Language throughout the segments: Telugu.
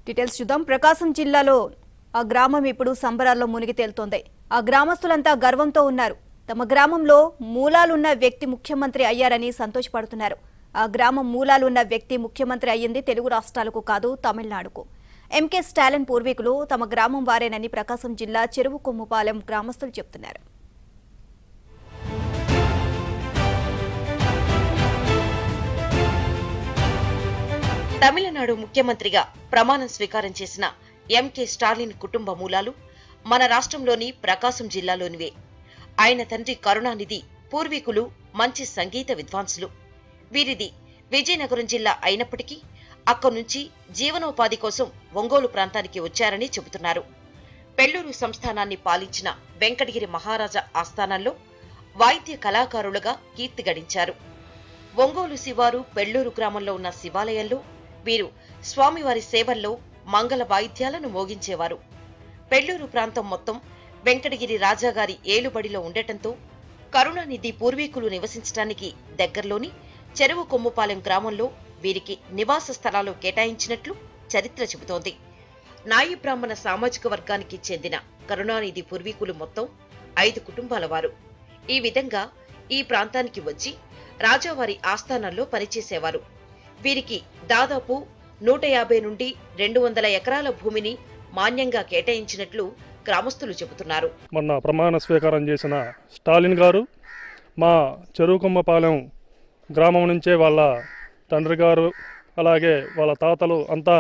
డీటెయిల్స్ చూద్దాం ప్రకాశం జిల్లాలో ఆ గ్రామం ఇప్పుడు సంబరాల్లో మునిగి తేలుతోంది ఆ గ్రామస్తులంతా గర్వంతో ఉన్నారు తమ గ్రామంలో మూలాలున్న వ్యక్తి ముఖ్యమంత్రి అయ్యారని సంతోషపడుతున్నారు ఆ గ్రామం మూలాలున్న వ్యక్తి ముఖ్యమంత్రి అయ్యింది తెలుగు రాష్ట్రాలకు కాదు తమిళనాడుకు ఎంకే స్టాలిన్ పూర్వీకులు తమ గ్రామం వారేనని ప్రకాశం జిల్లా చెరువు కొమ్ముపాలెం గ్రామస్తులు చెబుతున్నారు తమిళనాడు ముఖ్యమంత్రిగా ప్రమాణం స్వీకారం చేసిన ఎంకే స్టాలిన్ కుటుంబ మూలాలు మన రాష్ట్రంలోని ప్రకాశం జిల్లాలోనివే ఆయన తండ్రి కరుణానిధి పూర్వీకులు మంచి సంగీత విద్వాంసులు వీరిది విజయనగరం జిల్లా అయినప్పటికీ అక్కడి నుంచి జీవనోపాధి కోసం ఒంగోలు ప్రాంతానికి వచ్చారని చెబుతున్నారు పెళ్లూరు సంస్థానాన్ని పాలించిన వెంకటగిరి మహారాజా ఆస్థానంలో వాయిద్య కళాకారులుగా కీర్తి గడించారు ఒంగోలు శివారు పెళ్లూరు గ్రామంలో ఉన్న శివాలయంలో వీరు స్వామివారి సేవల్లో మంగళ వాయిద్యాలను మోగించేవారు పెళ్లూరు ప్రాంతం మొత్తం వెంకటగిరి రాజాగారి ఏలుబడిలో ఉండటంతో కరుణానిధి పూర్వీకులు నివసించడానికి దగ్గరలోని చెరువు కొమ్ముపాలెం గ్రామంలో వీరికి నివాస స్థలాలు కేటాయించినట్లు చరిత్ర చెబుతోంది నాయి బ్రాహ్మణ సామాజిక వర్గానికి చెందిన కరుణానిధి పూర్వీకులు మొత్తం ఐదు కుటుంబాల వారు ఈ విధంగా ఈ ప్రాంతానికి వచ్చి రాజావారి ఆస్థానంలో పనిచేసేవారు వీరికి దాదాపు నూట యాభై నుండి రెండు వందల ఎకరాల భూమిని మాన్యంగా కేటాయించినట్లు గ్రామస్తులు చెబుతున్నారు మొన్న ప్రమాణ స్వీకారం చేసిన స్టాలిన్ గారు మా చెరువుకొమ్మపాలెం గ్రామం నుంచే వాళ్ళ తండ్రి గారు అలాగే వాళ్ళ తాతలు అంతా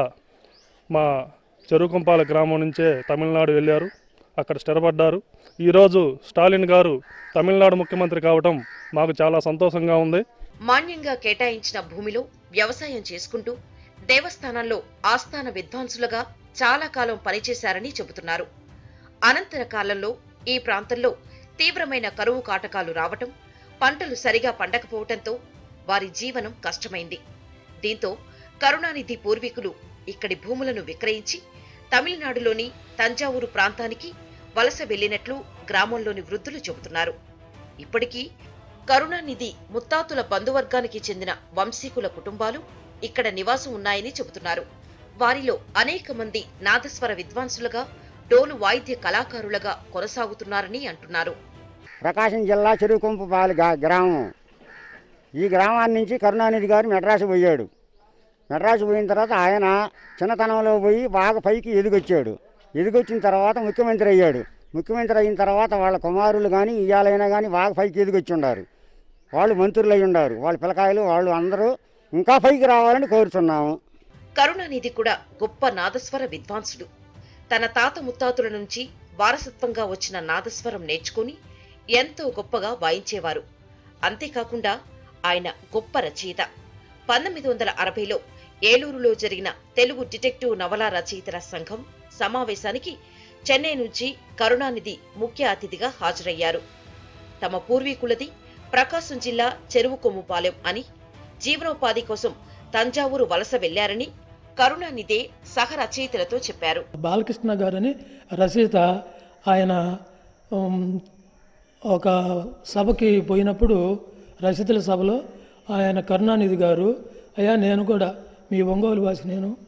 మా చెరువుకొంపాల గ్రామం నుంచే తమిళనాడు వెళ్ళారు అక్కడ స్థిరపడ్డారు ఈరోజు స్టాలిన్ గారు తమిళనాడు ముఖ్యమంత్రి కావటం మాకు చాలా సంతోషంగా ఉంది మాన్యంగా కేటాయించిన భూమిలో వ్యవసాయం చేసుకుంటూ దేవస్థానాల్లో ఆస్థాన విద్వాంసులుగా చాలా కాలం పనిచేశారని చెబుతున్నారు అనంతర కాలంలో ఈ ప్రాంతంలో తీవ్రమైన కరువు కాటకాలు రావటం పంటలు సరిగా పండకపోవటంతో వారి జీవనం కష్టమైంది దీంతో కరుణానిధి పూర్వీకులు ఇక్కడి భూములను విక్రయించి తమిళనాడులోని తంజావూరు ప్రాంతానికి వలస వెళ్లినట్లు గ్రామంలోని వృద్ధులు చెబుతున్నారు ఇప్పటికీ కరుణానిధి ముత్తాతుల బంధువర్గానికి చెందిన వంశీకుల కుటుంబాలు ఇక్కడ నివాసం ఉన్నాయని చెబుతున్నారు వారిలో అనేక మంది నాదస్వర విద్వాంసులుగా డోలు వాయిద్య కళాకారులుగా కొనసాగుతున్నారని అంటున్నారు ప్రకాశం జిల్లా చెరుకుంపపాలి గ్రామం ఈ గ్రామాన్ని నుంచి కరుణానిధి గారు మెడ్రాసు పోయాడు మెడ్రాసు పోయిన తర్వాత ఆయన చిన్నతనంలో పోయి బాగా పైకి ఎదిగొచ్చాడు ఎదిగొచ్చిన తర్వాత ముఖ్యమంత్రి అయ్యాడు ముఖ్యమంత్రి అయిన తర్వాత వాళ్ళ కుమారులు కానీ ఇయ్యాలైనా కానీ బాగా పైకి ఎదిగొచ్చి ఉండారు వాళ్ళు మంత్రులు అయి ఉండారు వాళ్ళ పిల్లకాయలు వాళ్ళు అందరూ ఇంకా పైకి రావాలని కోరుతున్నాము కరుణానిధి కూడా గొప్ప నాదస్వర విద్వాంసుడు తన తాత ముత్తాతుల నుంచి వారసత్వంగా వచ్చిన నాదస్వరం నేర్చుకుని ఎంతో గొప్పగా వాయించేవారు అంతేకాకుండా ఆయన గొప్ప రచయిత పంతొమ్మిది వందల అరవైలో ఏలూరులో జరిగిన తెలుగు డిటెక్టివ్ నవలా రచయితల సంఘం సమావేశానికి చెన్నై నుంచి కరుణానిధి ముఖ్య అతిథిగా హాజరయ్యారు తమ పూర్వీకులది ప్రకాశం జిల్లా చెరువు కొమ్ముపాలెం అని జీవనోపాధి కోసం తంజావూరు వలస వెళ్లారని కరుణానిధే సహ రచయితలతో చెప్పారు బాలకృష్ణ గారని రచయిత ఆయన ఉమ్, ఒక సభకి పోయినప్పుడు రచయితల సభలో ఆయన కరుణానిధి గారు అయ్యా నేను కూడా మీ ఒంగోలు వాసి నేను